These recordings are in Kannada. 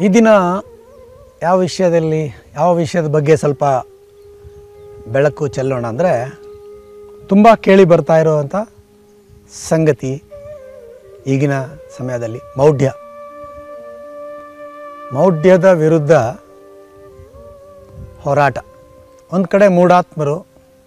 ಈ ದಿನ ಯಾವ ವಿಷಯದಲ್ಲಿ ಯಾವ ವಿಷಯದ ಬಗ್ಗೆ ಸ್ವಲ್ಪ ಬೆಳಕು ಚೆಲ್ಲೋಣ ಅಂದರೆ ತುಂಬ ಕೇಳಿ ಬರ್ತಾ ಇರುವಂಥ ಸಂಗತಿ ಈಗಿನ ಸಮಯದಲ್ಲಿ ಮೌಢ್ಯ ಮೌಢ್ಯದ ವಿರುದ್ಧ ಹೋರಾಟ ಒಂದು ಕಡೆ ಮೂಢಾತ್ಮರು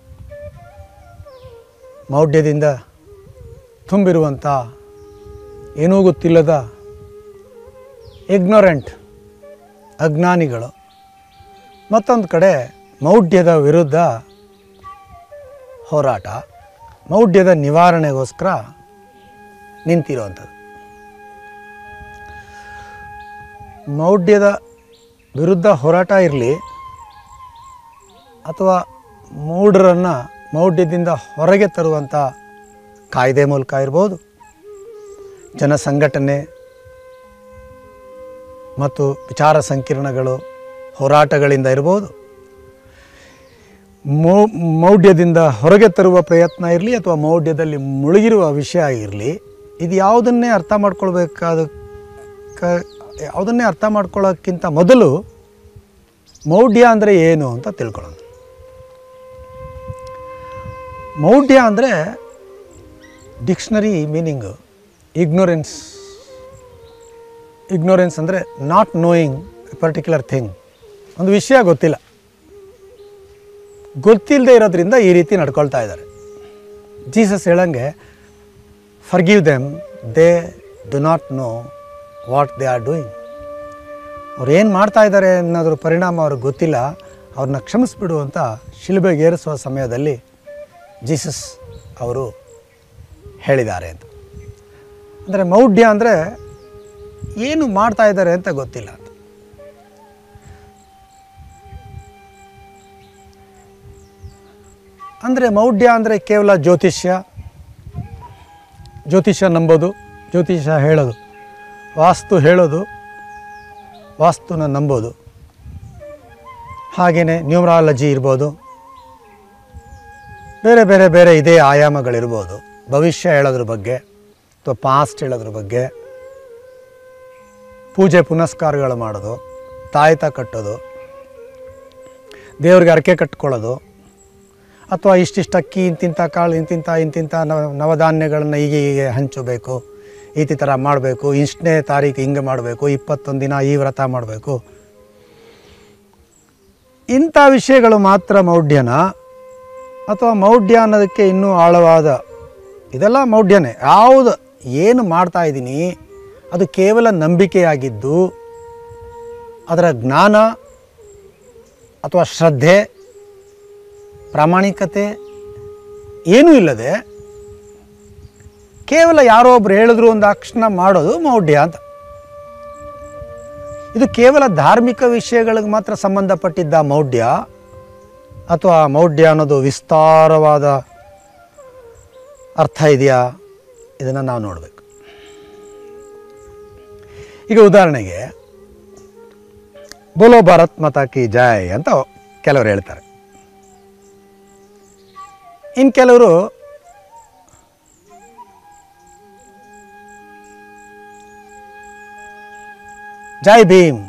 ಮೌಢ್ಯದಿಂದ ತುಂಬಿರುವಂಥ ಏನೂ ಗೊತ್ತಿಲ್ಲದ ಇಗ್ನೊರೆಂಟ್ ಅಜ್ಞಾನಿಗಳು ಮತ್ತೊಂದು ಕಡೆ ಮೌಢ್ಯದ ವಿರುದ್ಧ ಹೋರಾಟ ಮೌಢ್ಯದ ನಿವಾರಣೆಗೋಸ್ಕರ ನಿಂತಿರುವಂಥದ್ದು ಮೌಢ್ಯದ ವಿರುದ್ಧ ಹೋರಾಟ ಇರಲಿ ಅಥವಾ ಮೂಢರನ್ನು ಮೌಢ್ಯದಿಂದ ಹೊರಗೆ ತರುವಂಥ ಕಾಯ್ದೆ ಮೂಲಕ ಇರ್ಬೋದು ಜನ ಸಂಘಟನೆ ಮತ್ತು ವಿಚಾರ ಸಂಕಿರಣಗಳು ಹೋರಾಟಗಳಿಂದ ಇರ್ಬೋದು ಮೌ ಮೌಢ್ಯದಿಂದ ಹೊರಗೆ ತರುವ ಪ್ರಯತ್ನ ಇರಲಿ ಅಥವಾ ಮೌಢ್ಯದಲ್ಲಿ ಮುಳುಗಿರುವ ವಿಷಯ ಇರಲಿ ಇದು ಯಾವುದನ್ನೇ ಅರ್ಥ ಮಾಡ್ಕೊಳ್ಬೇಕಾದ ಕ ಯಾವುದನ್ನೇ ಅರ್ಥ ಮಾಡ್ಕೊಳ್ಳೋಕ್ಕಿಂತ ಮೊದಲು ಮೌಢ್ಯ ಅಂದರೆ ಏನು ಅಂತ ತಿಳ್ಕೊಳ್ಳೋಣ ಮೌಢ್ಯ ಅಂದರೆ ಡಿಕ್ಷನರಿ ಮೀನಿಂಗು ಇಗ್ನೊರೆನ್ಸ್ ಇಗ್ನೊರೆನ್ಸ್ ಅಂದರೆ not knowing a particular thing ಒಂದು ವಿಷಯ ಗೊತ್ತಿಲ್ಲ ಗೊತ್ತಿಲ್ಲದೆ ಇರೋದ್ರಿಂದ ಈ ರೀತಿ ನಡ್ಕೊಳ್ತಾ ಇದ್ದಾರೆ ಜೀಸಸ್ ಹೇಳಂಗೆ forgive them they do not know what they are doing ಅವ್ರು ಏನು ಮಾಡ್ತಾ ಇದ್ದಾರೆ ಅನ್ನೋದ್ರ ಪರಿಣಾಮ ಅವ್ರಿಗೆ ಗೊತ್ತಿಲ್ಲ ಅವ್ರನ್ನ ಕ್ಷಮಿಸ್ಬಿಡು ಅಂತ ಶಿಲುಬೆಗೆ ಏರಿಸುವ ಸಮಯದಲ್ಲಿ ಜೀಸಸ್ ಅವರು ಹೇಳಿದ್ದಾರೆ ಅಂತ ಅಂದರೆ ಮೌಢ್ಯ ಅಂದರೆ ಏನು ಮಾಡ್ತಾ ಇದ್ದಾರೆ ಅಂತ ಗೊತ್ತಿಲ್ಲ ಅಂತ ಅಂದರೆ ಮೌಢ್ಯ ಅಂದರೆ ಕೇವಲ ಜ್ಯೋತಿಷ್ಯ ಜ್ಯೋತಿಷ್ಯ ನಂಬೋದು ಜ್ಯೋತಿಷ್ಯ ಹೇಳೋದು ವಾಸ್ತು ಹೇಳೋದು ವಾಸ್ತುನ ನಂಬೋದು ಹಾಗೆಯೇ ನ್ಯೂಮರಾಲಜಿ ಇರ್ಬೋದು ಬೇರೆ ಬೇರೆ ಬೇರೆ ಇದೇ ಆಯಾಮಗಳಿರ್ಬೋದು ಭವಿಷ್ಯ ಹೇಳೋದ್ರ ಬಗ್ಗೆ ಅಥವಾ ಪಾಸ್ಟ್ ಹೇಳೋದ್ರ ಬಗ್ಗೆ ಪೂಜೆ ಪುನಸ್ಕಾರಗಳು ಮಾಡೋದು ತಾಯ್ತ ಕಟ್ಟೋದು ದೇವ್ರಿಗೆ ಅರಕೆ ಕಟ್ಕೊಳ್ಳೋದು ಅಥವಾ ಇಷ್ಟಿಷ್ಟು ಅಕ್ಕಿ ಇಂತಿಂಥ ಕಾಳು ಇಂತಿಂಥ ಇಂತಿಂಥ ನವ ನವಧಾನ್ಯಗಳನ್ನು ಹೀಗೆ ಹೀಗೆ ಹಂಚಬೇಕು ಈ ಥರ ಮಾಡಬೇಕು ಇಷ್ಟನೇ ತಾರೀಕು ಹಿಂಗೆ ಮಾಡಬೇಕು ಇಪ್ಪತ್ತೊಂದು ದಿನ ಈ ವ್ರತ ಮಾಡಬೇಕು ಇಂಥ ವಿಷಯಗಳು ಮಾತ್ರ ಮೌಢ್ಯನ ಅಥವಾ ಮೌಢ್ಯ ಅನ್ನೋದಕ್ಕೆ ಇನ್ನೂ ಆಳವಾದ ಇದೆಲ್ಲ ಮೌಢ್ಯನೇ ಯಾವುದು ಏನು ಮಾಡ್ತಾ ಇದ್ದೀನಿ ಅದು ಕೇವಲ ನಂಬಿಕೆಯಾಗಿದ್ದು ಅದರ ಜ್ಞಾನ ಅಥವಾ ಶ್ರದ್ಧೆ ಪ್ರಾಮಾಣಿಕತೆ ಏನೂ ಇಲ್ಲದೆ ಕೇವಲ ಯಾರೋ ಒಬ್ರು ಹೇಳಿದ್ರು ಒಂದು ಅಕ್ಷಣ ಮಾಡೋದು ಮೌಢ್ಯ ಅಂತ ಇದು ಕೇವಲ ಧಾರ್ಮಿಕ ವಿಷಯಗಳಿಗೆ ಮಾತ್ರ ಸಂಬಂಧಪಟ್ಟಿದ್ದ ಮೌಢ್ಯ ಅಥವಾ ಮೌಢ್ಯ ಅನ್ನೋದು ವಿಸ್ತಾರವಾದ ಅರ್ಥ ಇದೆಯಾ ಇದನ್ನು ನಾವು ನೋಡಬೇಕು ಈಗ ಉದಾಹರಣೆಗೆ ಬೋಲೋ ಭಾರತ್ ಮಾತಾ ಕಿ ಜೈ ಅಂತ ಕೆಲವರು ಹೇಳ್ತಾರೆ ಇನ್ನು ಕೆಲವರು ಜೈ ಭೀಮ್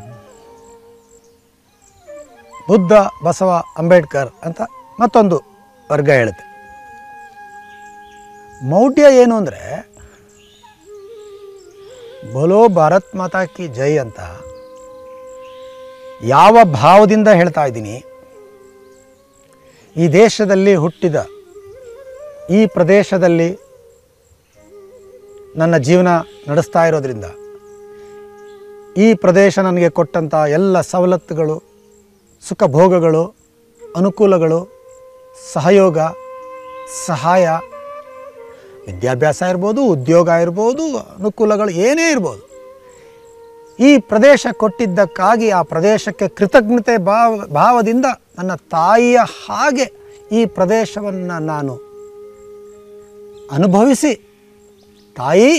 ಬುದ್ಧ ಬಸವ ಅಂಬೇಡ್ಕರ್ ಅಂತ ಮತ್ತೊಂದು ವರ್ಗ ಹೇಳುತ್ತೆ ಮೌಢ್ಯ ಏನು ಅಂದರೆ ಬೋಲೋ ಭಾರತ್ ಮಾತಾ ಕಿ ಜೈ ಅಂತ ಯಾವ ಭಾವದಿಂದ ಹೇಳ್ತಾ ಇದ್ದೀನಿ ಈ ದೇಶದಲ್ಲಿ ಹುಟ್ಟಿದ ಈ ಪ್ರದೇಶದಲ್ಲಿ ನನ್ನ ಜೀವನ ನಡೆಸ್ತಾ ಇರೋದ್ರಿಂದ ಈ ಪ್ರದೇಶ ನನಗೆ ಕೊಟ್ಟಂಥ ಎಲ್ಲ ಸವಲತ್ತುಗಳು ಸುಖ ಭೋಗಗಳು ಅನುಕೂಲಗಳು ಸಹಯೋಗ ಸಹಾಯ ವಿದ್ಯಾಭ್ಯಾಸ ಇರ್ಬೋದು ಉದ್ಯೋಗ ಇರ್ಬೋದು ಅನುಕೂಲಗಳು ಏನೇ ಇರ್ಬೋದು ಈ ಪ್ರದೇಶ ಕೊಟ್ಟಿದ್ದಕ್ಕಾಗಿ ಆ ಪ್ರದೇಶಕ್ಕೆ ಕೃತಜ್ಞತೆ ಭಾವ ಭಾವದಿಂದ ನನ್ನ ತಾಯಿಯ ಹಾಗೆ ಈ ಪ್ರದೇಶವನ್ನು ನಾನು ಅನುಭವಿಸಿ ತಾಯಿ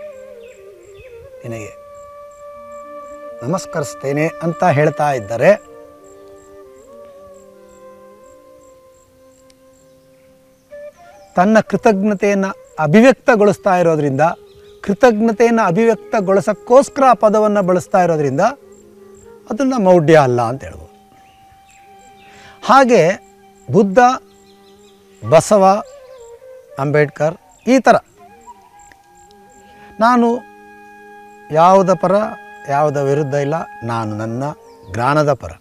ನಿನಗೆ ನಮಸ್ಕರಿಸ್ತೇನೆ ಅಂತ ಹೇಳ್ತಾ ಇದ್ದರೆ ತನ್ನ ಕೃತಜ್ಞತೆಯನ್ನು ಅಭಿವ್ಯಕ್ತಗೊಳಿಸ್ತಾ ಇರೋದ್ರಿಂದ ಕೃತಜ್ಞತೆಯನ್ನು ಅಭಿವ್ಯಕ್ತಗೊಳಿಸೋಕ್ಕೋಸ್ಕರ ಆ ಪದವನ್ನು ಬಳಸ್ತಾ ಇರೋದ್ರಿಂದ ಅದನ್ನು ಮೌಢ್ಯ ಅಲ್ಲ ಅಂತ ಹೇಳ್ಬೋದು ಹಾಗೆ ಬುದ್ಧ ಬಸವ ಅಂಬೇಡ್ಕರ್ ಈ ಥರ ನಾನು ಯಾವುದ ಪರ ಯಾವುದ ವಿರುದ್ಧ ಇಲ್ಲ ನಾನು ನನ್ನ ಜ್ಞಾನದ ಪರ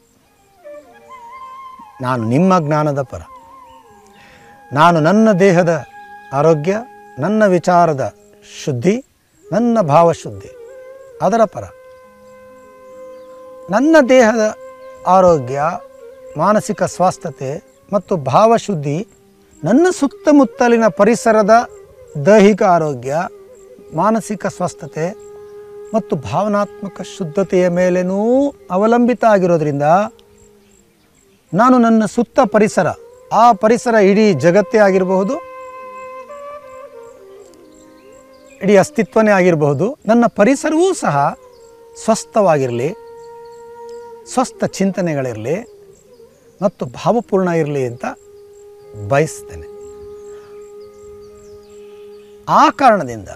ನಾನು ನಿಮ್ಮ ಜ್ಞಾನದ ಪರ ನಾನು ನನ್ನ ದೇಹದ ಆರೋಗ್ಯ ನನ್ನ ವಿಚಾರದ ಶುದ್ಧಿ ನನ್ನ ಭಾವಶುದ್ಧಿ ಅದರ ಪರ ನನ್ನ ದೇಹದ ಆರೋಗ್ಯ ಮಾನಸಿಕ ಸ್ವಾಸ್ಥ್ಯತೆ ಮತ್ತು ಭಾವಶುದ್ಧಿ ನನ್ನ ಸುತ್ತಮುತ್ತಲಿನ ಪರಿಸರದ ದೈಹಿಕ ಆರೋಗ್ಯ ಮಾನಸಿಕ ಸ್ವಸ್ಥತೆ ಮತ್ತು ಭಾವನಾತ್ಮಕ ಶುದ್ಧತೆಯ ಮೇಲೇನೂ ಅವಲಂಬಿತ ಆಗಿರೋದ್ರಿಂದ ನಾನು ನನ್ನ ಸುತ್ತ ಪರಿಸರ ಆ ಪರಿಸರ ಇಡೀ ಜಗತ್ತೇ ಆಗಿರಬಹುದು ಇಡೀ ಅಸ್ತಿತ್ವನೇ ಆಗಿರಬಹುದು ನನ್ನ ಪರಿಸರವೂ ಸಹ ಸ್ವಸ್ಥವಾಗಿರಲಿ ಸ್ವಸ್ಥ ಚಿಂತನೆಗಳಿರಲಿ ಮತ್ತು ಭಾವಪೂರ್ಣ ಇರಲಿ ಅಂತ ಬಯಸ್ತೇನೆ ಆ ಕಾರಣದಿಂದ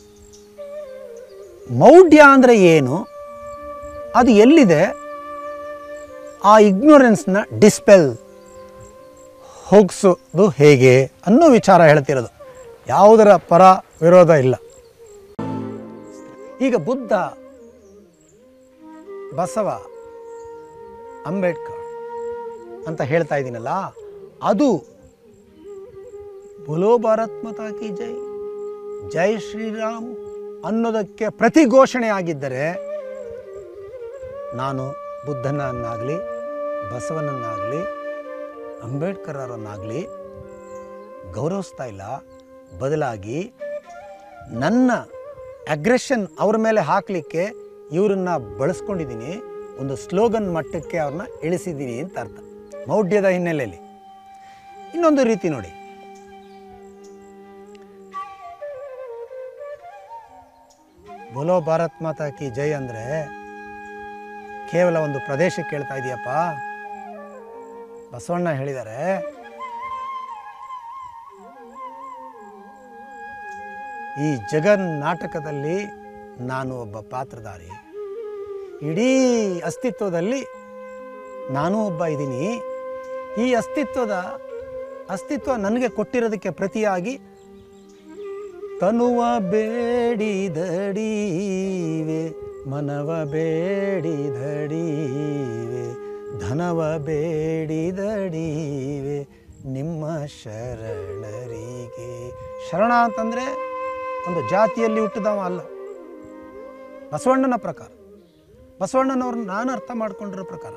ಮೌಢ್ಯ ಅಂದರೆ ಏನು ಅದು ಎಲ್ಲಿದೆ ಆ ಇಗ್ನೋರೆನ್ಸ್ನ ಡಿಸ್ಪೆಲ್ ಹೋಗಿಸೋದು ಹೇಗೆ ಅನ್ನೋ ವಿಚಾರ ಹೇಳ್ತಿರೋದು ಯಾವುದರ ಪರ ವಿರೋಧ ಇಲ್ಲ ಈಗ ಬುದ್ಧ ಬಸವ ಅಂಬೇಡ್ಕರ್ ಅಂತ ಹೇಳ್ತಾ ಇದ್ದೀನಲ್ಲ ಅದು ಬೋಲೋ ಭಾರತ್ ಮಾತಾ ಕಿ ಜೈ ಜೈ ಶ್ರೀರಾಮ್ ಅನ್ನೋದಕ್ಕೆ ಪ್ರತಿ ಘೋಷಣೆ ಆಗಿದ್ದರೆ ನಾನು ಬುದ್ಧನನ್ನಾಗಲಿ ಬಸವನನ್ನಾಗಲಿ ಅಂಬೇಡ್ಕರ್ ಅವರನ್ನಾಗಲಿ ಗೌರವಿಸ್ತಾ ಇಲ್ಲ ಬದಲಾಗಿ ನನ್ನ ಅಗ್ರೆಷನ್ ಅವ್ರ ಮೇಲೆ ಹಾಕಲಿಕ್ಕೆ ಇವರನ್ನ ಬಳಸ್ಕೊಂಡಿದ್ದೀನಿ ಒಂದು ಸ್ಲೋಗನ್ ಮಟ್ಟಕ್ಕೆ ಅವ್ರನ್ನ ಇಳಿಸಿದ್ದೀನಿ ಅಂತ ಅರ್ಥ ಮೌಢ್ಯದ ಹಿನ್ನೆಲೆಯಲ್ಲಿ ಇನ್ನೊಂದು ರೀತಿ ನೋಡಿ ಬೋಲೋ ಭಾರತ್ ಮಾತಾ ಕಿ ಜೈ ಅಂದರೆ ಕೇವಲ ಒಂದು ಪ್ರದೇಶಕ್ಕೆ ಕೇಳ್ತಾ ಇದೆಯಪ್ಪ ಬಸವಣ್ಣ ಹೇಳಿದ್ದಾರೆ ಈ ಜಗನ್ ನಾಟಕದಲ್ಲಿ ನಾನು ಒಬ್ಬ ಪಾತ್ರಧಾರಿ ಇಡೀ ಅಸ್ತಿತ್ವದಲ್ಲಿ ನಾನು ಒಬ್ಬ ಇದ್ದೀನಿ ಈ ಅಸ್ತಿತ್ವದ ಅಸ್ತಿತ್ವ ನನಗೆ ಕೊಟ್ಟಿರೋದಕ್ಕೆ ಪ್ರತಿಯಾಗಿ ತನುವ ಬೇಡಿದಡೀವೆ ಮನವ ಬೇಡಿದಡೀವೆ ಧನವ ಬೇಡಿದಡೀವೆ ನಿಮ್ಮ ಶರಣರಿಗೆ ಶರಣ ಅಂತಂದರೆ ಒಂದು ಜಾತಿಯಲ್ಲಿ ಹುಟ್ಟಿದವ ಅಲ್ಲ ಬಸವಣ್ಣನ ಪ್ರಕಾರ ಬಸವಣ್ಣನವ್ರನ್ನ ನಾನು ಅರ್ಥ ಮಾಡ್ಕೊಂಡಿರೋ ಪ್ರಕಾರ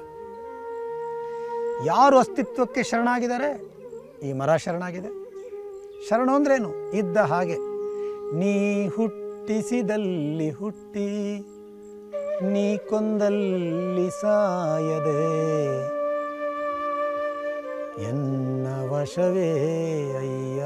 ಯಾರು ಅಸ್ತಿತ್ವಕ್ಕೆ ಶರಣಾಗಿದ್ದಾರೆ ಈ ಮರ ಶರಣಾಗಿದೆ ಶರಣು ಅಂದ್ರೇನು ಇದ್ದ ಹಾಗೆ ನೀ ಹುಟ್ಟಿಸಿದಲ್ಲಿ ಹುಟ್ಟಿ ನೀ ಕೊಂದಲ್ಲಿ ಸಾಯದೆ ಎನ್ನ ವಶವೇ ಅಯ್ಯ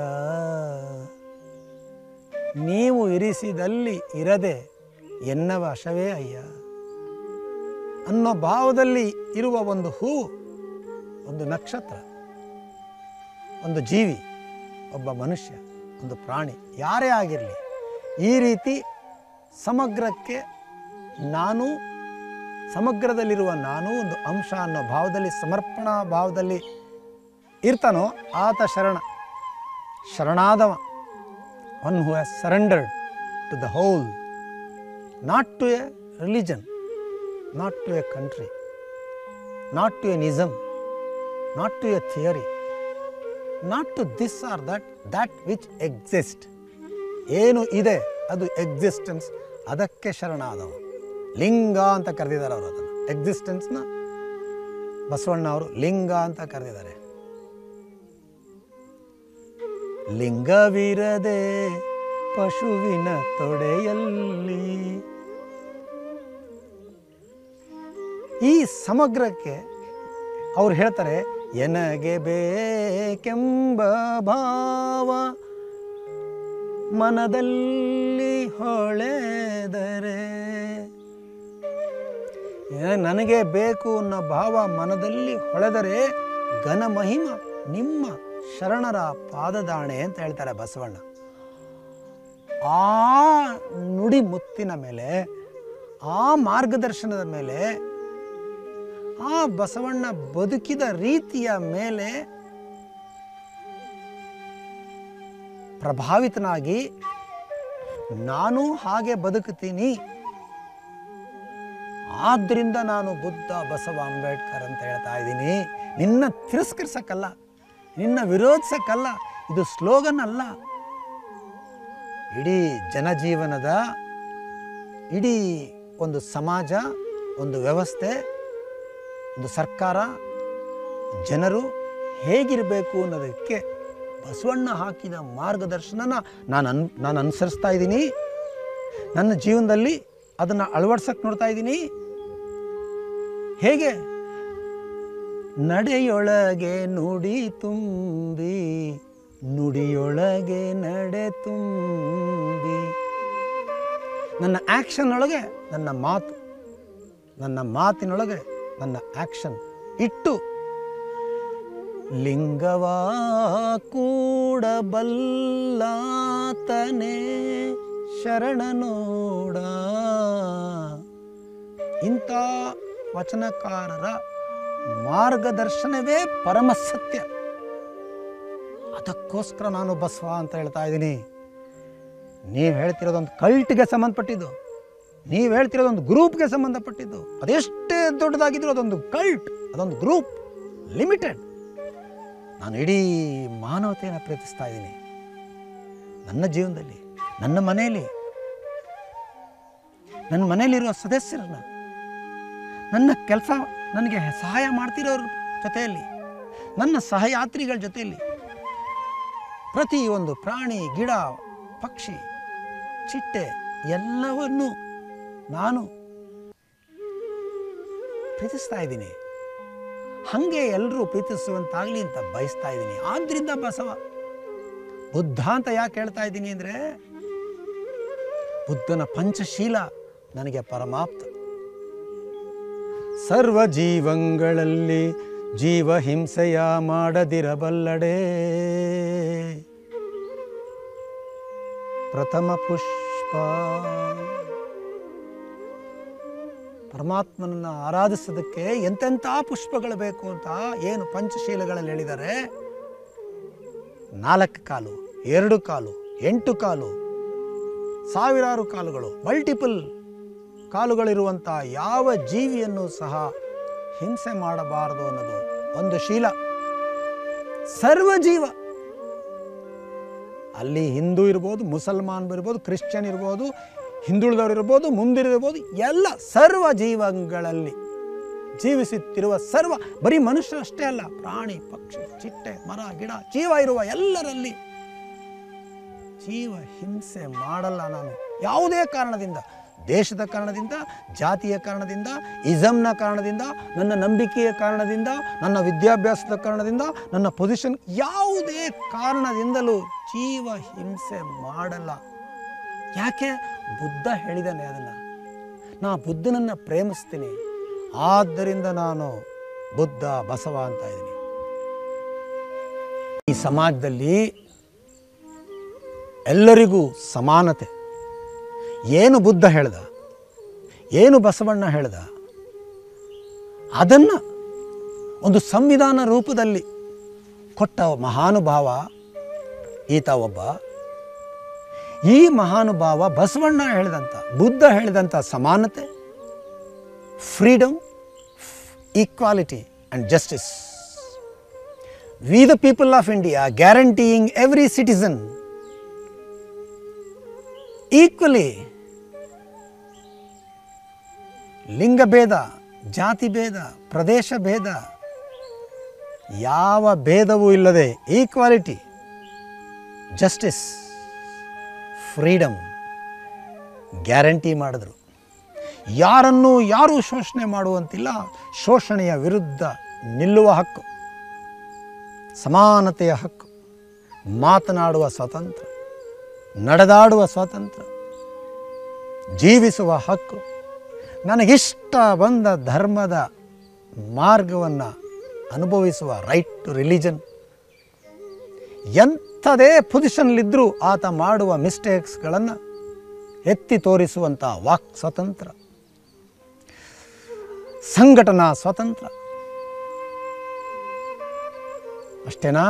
ನೀವು ಇರಿಸಿದಲ್ಲಿ ಇರದೆ ಎನ್ನ ವಶವೇ ಅಯ್ಯ ಅನ್ನೋ ಭಾವದಲ್ಲಿ ಇರುವ ಒಂದು ಹೂವು ಒಂದು ನಕ್ಷತ್ರ ಒಂದು ಜೀವಿ ಒಬ್ಬ ಮನುಷ್ಯ ಒಂದು ಪ್ರಾಣಿ ಯಾರೇ ಆಗಿರಲಿ ಈ ರೀತಿ ಸಮಗ್ರಕ್ಕೆ ನಾನು ಸಮಗ್ರದಲ್ಲಿರುವ ನಾನು ಒಂದು ಅಂಶ ಅನ್ನೋ ಭಾವದಲ್ಲಿ ಸಮರ್ಪಣಾ ಭಾವದಲ್ಲಿ ಇರ್ತಾನೋ ಆತ ಶರಣ ಶರಣಾದವ one who has surrendered to the whole not to a religion not to a country not to a ism not to a theory not to this or that that which exist ಏನು ಇದೆ ಅದು ಎಕ್ಸಿಸ್ಟೆನ್ಸ್ ಅದಕ್ಕೆ ಶರಣಾದವ ಲಿಂಗ ಅಂತ ಕರೆದಿದ್ದಾರೆ ಅವರು ಅದನ್ನು ಎಕ್ಸಿಸ್ಟೆನ್ಸ್ನ ಬಸವಣ್ಣ ಅವರು ಲಿಂಗ ಅಂತ ಕರೆದಿದ್ದಾರೆ ಲಿಂಗವಿರದೆ ಪಶುವಿನ ತೊಡೆಯಲ್ಲಿ ಈ ಸಮಗ್ರಕ್ಕೆ ಅವ್ರು ಹೇಳ್ತಾರೆ ಎನಗೆ ಬೇಕೆಂಬ ಭಾವ ಮನದಲ್ಲಿ ಹೊಳೆದರೆ ಏ- ನನಗೆ ಬೇಕು ಅನ್ನೋ ಭಾವ ಮನದಲ್ಲಿ ಹೊಳೆದರೆ ಘನ ಮಹಿಮ ನಿಮ್ಮ ಶರಣರ ಪಾದದಾಣೆ ಅಂತ ಹೇಳ್ತಾರೆ ಬಸವಣ್ಣ ಆ ನುಡಿ ಮುತ್ತಿನ ಮೇಲೆ ಆ ಮಾರ್ಗದರ್ಶನದ ಮೇಲೆ ಆ ಬಸವಣ್ಣ ಬದುಕಿದ ರೀತಿಯ ಮೇಲೆ ಪ್ರಭಾವಿತನಾಗಿ ನಾನು ಹಾಗೆ ಬದುಕುತ್ತೀನಿ ಆದ್ದರಿಂದ ನಾನು ಬುದ್ಧ ಬಸವ ಅಂಬೇಡ್ಕರ್ ಅಂತ ಹೇಳ್ತಾ ಇದ್ದೀನಿ ನಿನ್ನ ತಿರಸ್ಕರಿಸಕ್ಕಲ್ಲ ನಿನ್ನ ವಿರೋಧಿಸಕ್ಕಲ್ಲ ಇದು ಸ್ಲೋಗನ್ ಅಲ್ಲ ಇಡೀ ಜನಜೀವನದ ಇಡೀ ಒಂದು ಸಮಾಜ ಒಂದು ವ್ಯವಸ್ಥೆ ಒಂದು ಸರ್ಕಾರ ಜನರು ಹೇಗಿರಬೇಕು ಅನ್ನೋದಕ್ಕೆ ಬಸವಣ್ಣ ಹಾಕಿದ ಮಾರ್ಗದರ್ಶನನ ನಾನು ಅನ್ ನಾನು ಅನುಸರಿಸ್ತಾ ಇದ್ದೀನಿ ನನ್ನ ಜೀವನದಲ್ಲಿ ಅದನ್ನು ಅಳವಡಿಸಕ್ಕೆ ನೋಡ್ತಾ ಇದ್ದೀನಿ ಹೇಗೆ ನಡೆಯೊಳಗೆ ನುಡಿ ತುಂಬಿ ನುಡಿಯೊಳಗೆ ನಡೆ ತುಂಬಿ ನನ್ನ ಆ್ಯಕ್ಷನ್ ಒಳಗೆ ನನ್ನ ಮಾತು ನನ್ನ ಮಾತಿನೊಳಗೆ ನನ್ನ ಆ್ಯಕ್ಷನ್ ಇಟ್ಟು ಲಿಂಗವಾ ಕೂಡಬಲ್ಲಾತನೇ ಶರಣನೋಡ ಇಂಥ ವಚನಕಾರರ ಮಾರ್ಗದರ್ಶನವೇ ಪರಮ ಸತ್ಯ ಅದಕ್ಕೋಸ್ಕರ ನಾನು ಬಸವ ಅಂತ ಹೇಳ್ತಾ ಇದ್ದೀನಿ ನೀವು ಹೇಳ್ತಿರೋದೊಂದು ಕಲ್ಟ್ಗೆ ಸಂಬಂಧಪಟ್ಟಿದ್ದು ನೀವು ಹೇಳ್ತಿರೋದೊಂದು ಗ್ರೂಪ್ಗೆ ಸಂಬಂಧಪಟ್ಟಿದ್ದು ಅದೆಷ್ಟೇ ದೊಡ್ಡದಾಗಿದ್ರು ಅದೊಂದು ಕಲ್ಟ್ ಅದೊಂದು ಗ್ರೂಪ್ ಲಿಮಿಟೆಡ್ ನಾನು ಇಡೀ ಮಾನವತೆಯನ್ನು ಪ್ರೀತಿಸ್ತಾ ಇದ್ದೀನಿ ನನ್ನ ಜೀವನದಲ್ಲಿ ನನ್ನ ಮನೆಯಲ್ಲಿ ನನ್ನ ಮನೆಯಲ್ಲಿರುವ ಸದಸ್ಯರನ್ನ ನನ್ನ ಕೆಲಸ ನನಗೆ ಸಹಾಯ ಮಾಡ್ತಿರೋರ ಜೊತೆಯಲ್ಲಿ ನನ್ನ ಸಹಯಾತ್ರಿಗಳ ಜೊತೆಯಲ್ಲಿ ಪ್ರತಿ ಒಂದು ಪ್ರಾಣಿ ಗಿಡ ಪಕ್ಷಿ ಚಿಟ್ಟೆ ಎಲ್ಲವನ್ನು ನಾನು ಪ್ರೀತಿಸ್ತಾ ಇದ್ದೀನಿ ಹಾಗೆ ಎಲ್ಲರೂ ಪ್ರೀತಿಸುವಂತಾಗಲಿ ಅಂತ ಬಯಸ್ತಾ ಇದ್ದೀನಿ ಆದ್ರಿಂದ ಬಸವ ಬುದ್ಧ ಅಂತ ಯಾಕೆ ಹೇಳ್ತಾ ಇದ್ದೀನಿ ಅಂದರೆ ಬುದ್ಧನ ಪಂಚಶೀಲ ನನಗೆ ಪರಮಾಪ್ತ ಸರ್ವ ಜೀವಂಗಳಲ್ಲಿ ಜೀವ ಹಿಂಸೆಯ ಮಾಡದಿರಬಲ್ಲಡೆ ಪ್ರಥಮ ಪುಷ್ಪ ಪರಮಾತ್ಮನನ್ನು ಆರಾಧಿಸೋದಕ್ಕೆ ಎಂತೆಂಥ ಪುಷ್ಪಗಳು ಬೇಕು ಅಂತ ಏನು ಪಂಚಶೀಲಗಳಲ್ಲಿ ಹೇಳಿದ್ದಾರೆ ನಾಲ್ಕು ಕಾಲು ಎರಡು ಕಾಲು ಎಂಟು ಕಾಲು ಸಾವಿರಾರು ಕಾಲುಗಳು ಮಲ್ಟಿಪಲ್ ಕಾಲುಗಳಿರುವಂಥ ಯಾವ ಜೀವಿಯನ್ನು ಸಹ ಹಿಂಸೆ ಮಾಡಬಾರದು ಅನ್ನೋದು ಒಂದು ಶೀಲ ಸರ್ವ ಜೀವ ಅಲ್ಲಿ ಹಿಂದೂ ಇರ್ಬೋದು ಮುಸಲ್ಮಾನ್ ಇರ್ಬೋದು ಕ್ರಿಶ್ಚಿಯನ್ ಇರ್ಬೋದು ಹಿಂದುಳಿದವರು ಇರ್ಬೋದು ಮುಂದಿರಿರ್ಬೋದು ಎಲ್ಲ ಸರ್ವ ಜೀವಗಳಲ್ಲಿ ಜೀವಿಸುತ್ತಿರುವ ಸರ್ವ ಬರೀ ಮನುಷ್ಯರಷ್ಟೇ ಅಲ್ಲ ಪ್ರಾಣಿ ಪಕ್ಷಿ ಚಿಟ್ಟೆ ಮರ ಗಿಡ ಜೀವ ಇರುವ ಎಲ್ಲರಲ್ಲಿ ಜೀವ ಹಿಂಸೆ ಮಾಡಲ್ಲ ನಾನು ಯಾವುದೇ ಕಾರಣದಿಂದ ದೇಶದ ಕಾರಣದಿಂದ ಜಾತಿಯ ಕಾರಣದಿಂದ ಇಸಮ್ನ ಕಾರಣದಿಂದ ನನ್ನ ನಂಬಿಕೆಯ ಕಾರಣದಿಂದ ನನ್ನ ವಿದ್ಯಾಭ್ಯಾಸದ ಕಾರಣದಿಂದ ನನ್ನ ಪೊಸಿಷನ್ ಯಾವುದೇ ಕಾರಣದಿಂದಲೂ ಜೀವ ಹಿಂಸೆ ಮಾಡಲ್ಲ ಯಾಕೆ ಬುದ್ಧ ಹೇಳಿದಾನೆ ಅದನ್ನು ನಾ ಬುದ್ಧನನ್ನು ಪ್ರೇಮಿಸ್ತೀನಿ ಆದ್ದರಿಂದ ನಾನು ಬುದ್ಧ ಬಸವ ಅಂತ ಇದ್ದೀನಿ ಈ ಸಮಾಜದಲ್ಲಿ ಎಲ್ಲರಿಗೂ ಸಮಾನತೆ ಏನು ಬುದ್ಧ ಹೇಳ್ದ ಏನು ಬಸವಣ್ಣ ಹೇಳ್ದ ಅದನ್ನು ಒಂದು ಸಂವಿಧಾನ ರೂಪದಲ್ಲಿ ಕೊಟ್ಟ ಮಹಾನುಭಾವ ಈತ ಒಬ್ಬ ಈ ಮಹಾನುಭಾವ ಬಸವಣ್ಣ ಹೇಳಿದಂಥ ಬುದ್ಧ ಹೇಳಿದಂಥ ಸಮಾನತೆ freedom equality and justice we the people of India guaranteeing every citizen equally ಲಿಂಗಭೇದ ಜಾತಿ ಭೇದ ಪ್ರದೇಶ ಭೇದ ಯಾವ ಭೇದವೂ ಇಲ್ಲದೆ ಈಕ್ವಾಲಿಟಿ ಜಸ್ಟಿಸ್ ಫ್ರೀಡಮ್ ಗ್ಯಾರಂಟಿ ಮಾಡಿದ್ರು ಯಾರನ್ನೂ ಯಾರೂ ಶೋಷಣೆ ಮಾಡುವಂತಿಲ್ಲ ಶೋಷಣೆಯ ವಿರುದ್ಧ ನಿಲ್ಲುವ ಹಕ್ಕು ಸಮಾನತೆಯ ಹಕ್ಕು ಮಾತನಾಡುವ ಸ್ವಾತಂತ್ರ್ಯ ನಡೆದಾಡುವ ಸ್ವಾತಂತ್ರ್ಯ ಜೀವಿಸುವ ಹಕ್ಕು ನನಗಿಷ್ಟ ಬಂದ ಧರ್ಮದ ಮಾರ್ಗವನ್ನು ಅನುಭವಿಸುವ ರೈಟ್ ಟು ರಿಲಿಜನ್ ಎಂಥದೇ ಪೊಸಿಷನ್ಲಿದ್ದರೂ ಆತ ಮಾಡುವ ಮಿಸ್ಟೇಕ್ಸ್ಗಳನ್ನು ಎತ್ತಿ ತೋರಿಸುವಂಥ ವಾಕ್ ಸ್ವಾತಂತ್ರ್ಯ ಸಂಘಟನಾ ಸ್ವಾತಂತ್ರ್ಯ ಅಷ್ಟೇನಾ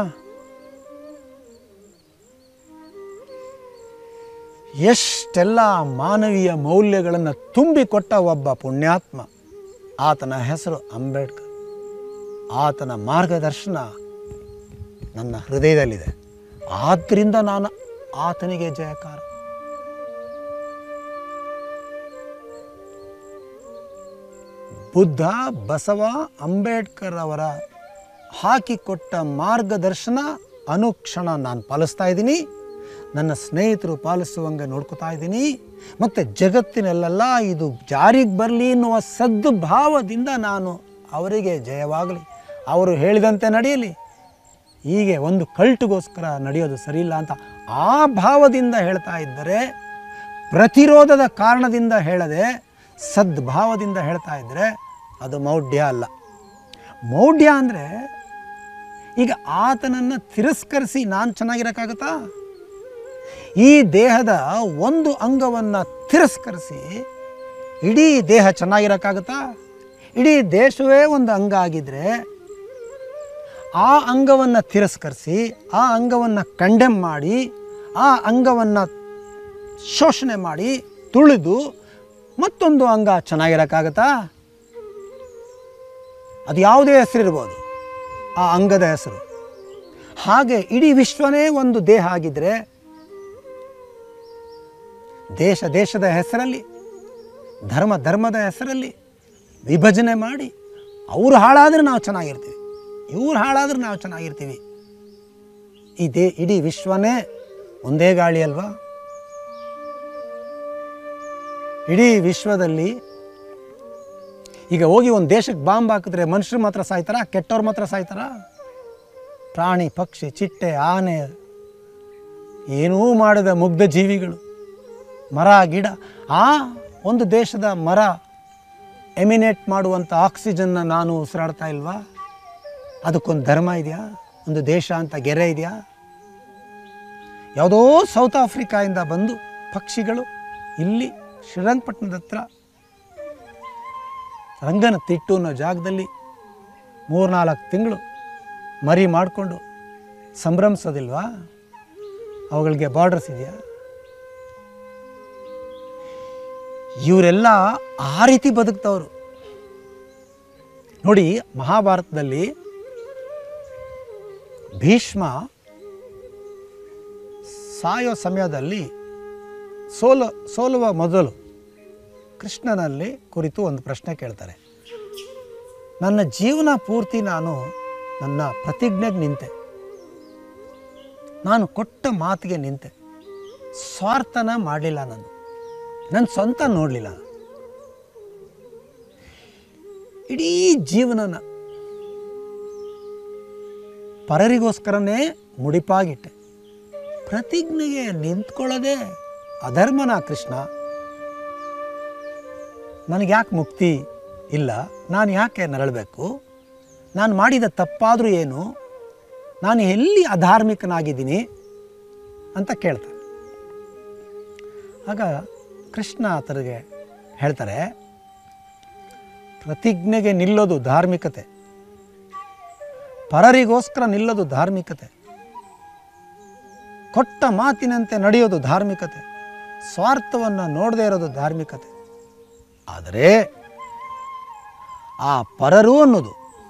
ಎಷ್ಟೆಲ್ಲ ಮಾನವೀಯ ಮೌಲ್ಯಗಳನ್ನು ತುಂಬಿಕೊಟ್ಟ ಒಬ್ಬ ಪುಣ್ಯಾತ್ಮ ಆತನ ಹೆಸರು ಅಂಬೇಡ್ಕರ್ ಆತನ ಮಾರ್ಗದರ್ಶನ ನನ್ನ ಹೃದಯದಲ್ಲಿದೆ ಆದ್ದರಿಂದ ನಾನು ಆತನಿಗೆ ಜಯಕಾರ ಬುದ್ಧ ಬಸವ ಅಂಬೇಡ್ಕರ್ ಅವರ ಹಾಕಿಕೊಟ್ಟ ಮಾರ್ಗದರ್ಶನ ಅನುಕ್ಷಣ ನಾನು ಪಾಲಿಸ್ತಾ ಇದ್ದೀನಿ ನನ್ನ ಸ್ನೇಹಿತರು ಪಾಲಿಸುವಂಗೆ ನೋಡ್ಕೋತಾ ಇದ್ದೀನಿ ಮತ್ತು ಜಗತ್ತಿನಲ್ಲೆಲ್ಲ ಇದು ಜಾರಿಗೆ ಬರಲಿ ಎನ್ನುವ ಸದ್ಭಾವದಿಂದ ನಾನು ಅವರಿಗೆ ಜಯವಾಗಲಿ ಅವರು ಹೇಳಿದಂತೆ ನಡೆಯಲಿ ಹೀಗೆ ಒಂದು ಕಲ್ಟ್ಗೋಸ್ಕರ ನಡೆಯೋದು ಸರಿಯಿಲ್ಲ ಅಂತ ಆ ಭಾವದಿಂದ ಹೇಳ್ತಾ ಇದ್ದರೆ ಪ್ರತಿರೋಧದ ಕಾರಣದಿಂದ ಹೇಳದೆ ಸದ್ಭಾವದಿಂದ ಹೇಳ್ತಾ ಇದ್ದರೆ ಅದು ಮೌಢ್ಯ ಅಲ್ಲ ಮೌಢ್ಯ ಅಂದರೆ ಈಗ ಆತನನ್ನು ತಿರಸ್ಕರಿಸಿ ನಾನು ಚೆನ್ನಾಗಿರೋಕ್ಕಾಗತ್ತಾ ಈ ದೇಹದ ಒಂದು ಅಂಗವನ್ನು ತಿರಸ್ಕರಿಸಿ ಇಡೀ ದೇಹ ಚೆನ್ನಾಗಿರೋಕ್ಕಾಗತ್ತಾ ಇಡೀ ದೇಶವೇ ಒಂದು ಅಂಗ ಆಗಿದ್ದರೆ ಆ ಅಂಗವನ್ನು ತಿರಸ್ಕರಿಸಿ ಆ ಅಂಗವನ್ನು ಕಂಡೆಮ್ ಮಾಡಿ ಆ ಅಂಗವನ್ನು ಶೋಷಣೆ ಮಾಡಿ ತುಳಿದು ಮತ್ತೊಂದು ಅಂಗ ಚೆನ್ನಾಗಿರೋಕ್ಕಾಗತ್ತಾ ಅದು ಯಾವುದೇ ಹೆಸರಿರ್ಬೋದು ಆ ಅಂಗದ ಹೆಸರು ಹಾಗೆ ಇಡೀ ವಿಶ್ವನೇ ಒಂದು ದೇಹ ಆಗಿದ್ದರೆ ದೇಶ ದೇಶದ ಹೆಸರಲ್ಲಿ ಧರ್ಮ ಧರ್ಮದ ಹೆಸರಲ್ಲಿ ವಿಭಜನೆ ಮಾಡಿ ಅವ್ರು ಹಾಳಾದರೆ ನಾವು ಚೆನ್ನಾಗಿರ್ತೀವಿ ಇವ್ರು ಹಾಳಾದ್ರೆ ನಾವು ಚೆನ್ನಾಗಿರ್ತೀವಿ ಈ ದೇ ಇಡೀ ವಿಶ್ವನೇ ಒಂದೇ ಗಾಳಿ ಅಲ್ವಾ ಇಡೀ ವಿಶ್ವದಲ್ಲಿ ಈಗ ಹೋಗಿ ಒಂದು ದೇಶಕ್ಕೆ ಬಾಂಬ್ ಹಾಕಿದ್ರೆ ಮನುಷ್ಯರು ಮಾತ್ರ ಸಾಯ್ತಾರ ಕೆಟ್ಟವ್ರು ಮಾತ್ರ ಸಾಯ್ತಾರ ಪ್ರಾಣಿ ಪಕ್ಷಿ ಚಿಟ್ಟೆ ಆನೆ ಏನೂ ಮಾಡದ ಮುಗ್ಧ ಜೀವಿಗಳು ಮರ ಗಿಡ ಆ ಒಂದು ದೇಶದ ಮರ ಎಮಿನೇಟ್ ಮಾಡುವಂಥ ಆಕ್ಸಿಜನ್ನ ನಾನು ಉಸಿರಾಡ್ತಾ ಇಲ್ವಾ ಅದಕ್ಕೊಂದು ಧರ್ಮ ಇದೆಯಾ ಒಂದು ದೇಶ ಅಂತ ಗೆರೆ ಇದೆಯಾ ಯಾವುದೋ ಸೌತ್ ಆಫ್ರಿಕಾಯಿಂದ ಬಂದು ಪಕ್ಷಿಗಳು ಇಲ್ಲಿ ಶ್ರೀರಂಗಪಟ್ಟಣದ ಹತ್ರ ರಂಗನ ತಿಟ್ಟು ಅನ್ನೋ ಜಾಗದಲ್ಲಿ ಮೂರ್ನಾಲ್ಕು ತಿಂಗಳು ಮರಿ ಮಾಡಿಕೊಂಡು ಸಂಭ್ರಮಿಸೋದಿಲ್ವಾ ಅವುಗಳಿಗೆ ಬಾರ್ಡರ್ಸ್ ಇದೆಯಾ ಇವರೆಲ್ಲ ಆ ರೀತಿ ಬದುಕ್ತವ್ರು ನೋಡಿ ಮಹಾಭಾರತದಲ್ಲಿ ಭೀಷ್ಮ ಸಾಯೋ ಸಮಯದಲ್ಲಿ ಸೋಲು ಸೋಲುವ ಮೊದಲು ಕೃಷ್ಣನಲ್ಲಿ ಕುರಿತು ಒಂದು ಪ್ರಶ್ನೆ ಕೇಳ್ತಾರೆ ನನ್ನ ಜೀವನ ಪೂರ್ತಿ ನಾನು ನನ್ನ ಪ್ರತಿಜ್ಞೆಗೆ ನಿಂತೆ ನಾನು ಕೊಟ್ಟ ಮಾತಿಗೆ ನಿಂತೆ ಸ್ವಾರ್ಥನ ಮಾಡಲಿಲ್ಲ ನಾನು ನನ್ನ ಸ್ವಂತ ನೋಡಲಿಲ್ಲ ಇಡೀ ಜೀವನನ ಪರರಿಗೋಸ್ಕರನೇ ಮುಡಿಪಾಗಿಟ್ಟೆ ಪ್ರತಿಜ್ಞೆಗೆ ನಿಂತ್ಕೊಳ್ಳೋದೇ ಅಧರ್ಮನ ಕೃಷ್ಣ ನನಗೆ ಯಾಕೆ ಮುಕ್ತಿ ಇಲ್ಲ ನಾನು ಯಾಕೆ ನರಳಬೇಕು ನಾನು ಮಾಡಿದ ತಪ್ಪಾದರೂ ಏನು ನಾನು ಎಲ್ಲಿ ಅಧಾರ್ಮಿಕನಾಗಿದ್ದೀನಿ ಅಂತ ಕೇಳ್ತಾರೆ ಆಗ ಕೃಷ್ಣ ಆತನಿಗೆ ಹೇಳ್ತಾರೆ ಪ್ರತಿಜ್ಞೆಗೆ ನಿಲ್ಲೋದು ಧಾರ್ಮಿಕತೆ ಪರರಿಗೋಸ್ಕರ ನಿಲ್ಲೋದು ಧಾರ್ಮಿಕತೆ ಕೊಟ್ಟ ಮಾತಿನಂತೆ ನಡೆಯೋದು ಧಾರ್ಮಿಕತೆ ಸ್ವಾರ್ಥವನ್ನು ನೋಡದೇ ಇರೋದು ಧಾರ್ಮಿಕತೆ ಆದರೆ ಆ ಪರರು ಅನ್ನೋದು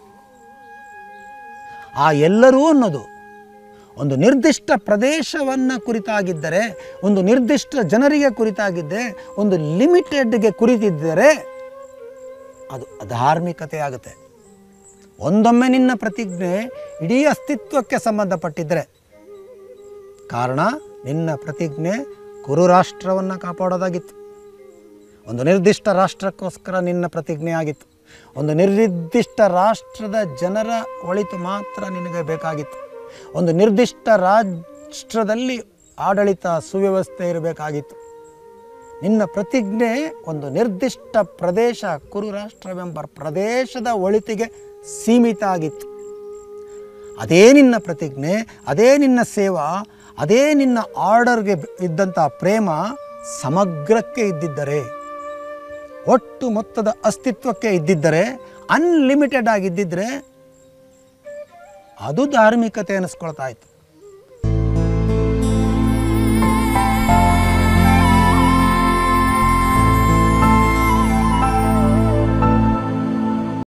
ಆ ಎಲ್ಲರೂ ಅನ್ನೋದು ಒಂದು ನಿರ್ದಿಷ್ಟ ಪ್ರದೇಶವನ್ನು ಕುರಿತಾಗಿದ್ದರೆ ಒಂದು ನಿರ್ದಿಷ್ಟ ಜನರಿಗೆ ಕುರಿತಾಗಿದ್ದರೆ ಒಂದು ಲಿಮಿಟೆಡ್ಗೆ ಕುರಿತಿದ್ದರೆ ಅದು ಅಧಾರ್ಮಿಕತೆ ಆಗುತ್ತೆ ಒಂದೊಮ್ಮೆ ನಿನ್ನ ಪ್ರತಿಜ್ಞೆ ಇಡೀ ಅಸ್ತಿತ್ವಕ್ಕೆ ಸಂಬಂಧಪಟ್ಟಿದ್ದರೆ ಕಾರಣ ನಿನ್ನ ಪ್ರತಿಜ್ಞೆ ಕುರು ರಾಷ್ಟ್ರವನ್ನು ಕಾಪಾಡೋದಾಗಿತ್ತು ಒಂದು ನಿರ್ದಿಷ್ಟ ರಾಷ್ಟ್ರಕ್ಕೋಸ್ಕರ ನಿನ್ನ ಪ್ರತಿಜ್ಞೆ ಆಗಿತ್ತು ಒಂದು ನಿರ್ದಿಷ್ಟ ರಾಷ್ಟ್ರದ ಜನರ ಒಳಿತು ಮಾತ್ರ ನಿನಗೆ ಬೇಕಾಗಿತ್ತು ಒಂದು ನಿರ್ದಿಷ್ಟ ರಾಷ್ಟ್ರದಲ್ಲಿ ಆಡಳಿತ ಸುವ್ಯವಸ್ಥೆ ಇರಬೇಕಾಗಿತ್ತು ನಿನ್ನ ಪ್ರತಿಜ್ಞೆ ಒಂದು ನಿರ್ದಿಷ್ಟ ಪ್ರದೇಶ ಕುರು ರಾಷ್ಟ್ರವೆಂಬ ಪ್ರದೇಶದ ಒಳಿತಿಗೆ ಸೀಮಿತ ಆಗಿತ್ತು ಅದೇ ನಿನ್ನ ಪ್ರತಿಜ್ಞೆ ಅದೇ ನಿನ್ನ ಸೇವಾ ಅದೇ ನಿನ್ನ ಆರ್ಡರ್ಗೆ ಇದ್ದಂಥ ಪ್ರೇಮ ಸಮಗ್ರಕ್ಕೆ ಇದ್ದಿದ್ದರೆ ಒಟ್ಟು ಮೊತ್ತದ ಅಸ್ತಿತ್ವಕ್ಕೆ ಇದ್ದಿದ್ದರೆ ಅನ್ಲಿಮಿಟೆಡ್ ಆಗಿದ್ದಿದ್ರೆ ಅದು ಧಾರ್ಮಿಕತೆ ಅನ್ನಿಸ್ಕೊಳ್ತಾ ಇತ್ತು